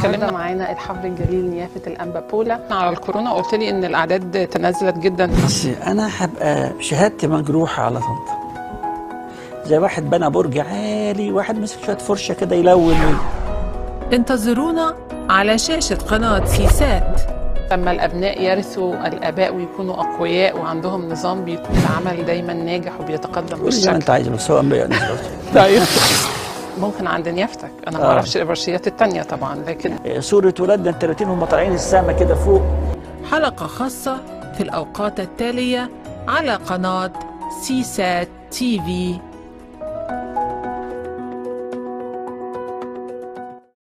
النهارده معانا الحبر الجليل نيافه الانبا بولا على الكورونا قلت لي ان الاعداد تنازلت جدا بس انا هبقى شهادتي مجروحه على طنطا زي واحد بنى برج عالي واحد مسك شويه فرشه كده يلون انتظرونا على شاشة قناة سيسات لما الابناء يرثوا الاباء ويكونوا اقوياء وعندهم نظام بيكون العمل دايما ناجح وبيتقدم قول زي ما انت بالشكل عايز بس هو انبياء نزلوا طيب ممكن عند نيافتك انا ما آه. اعرفش الابرشيات التانية طبعا لكن سورة ولادنا التلاتين هم طالعين السما كده فوق حلقة خاصة في الأوقات التالية على قناة سيسات تي في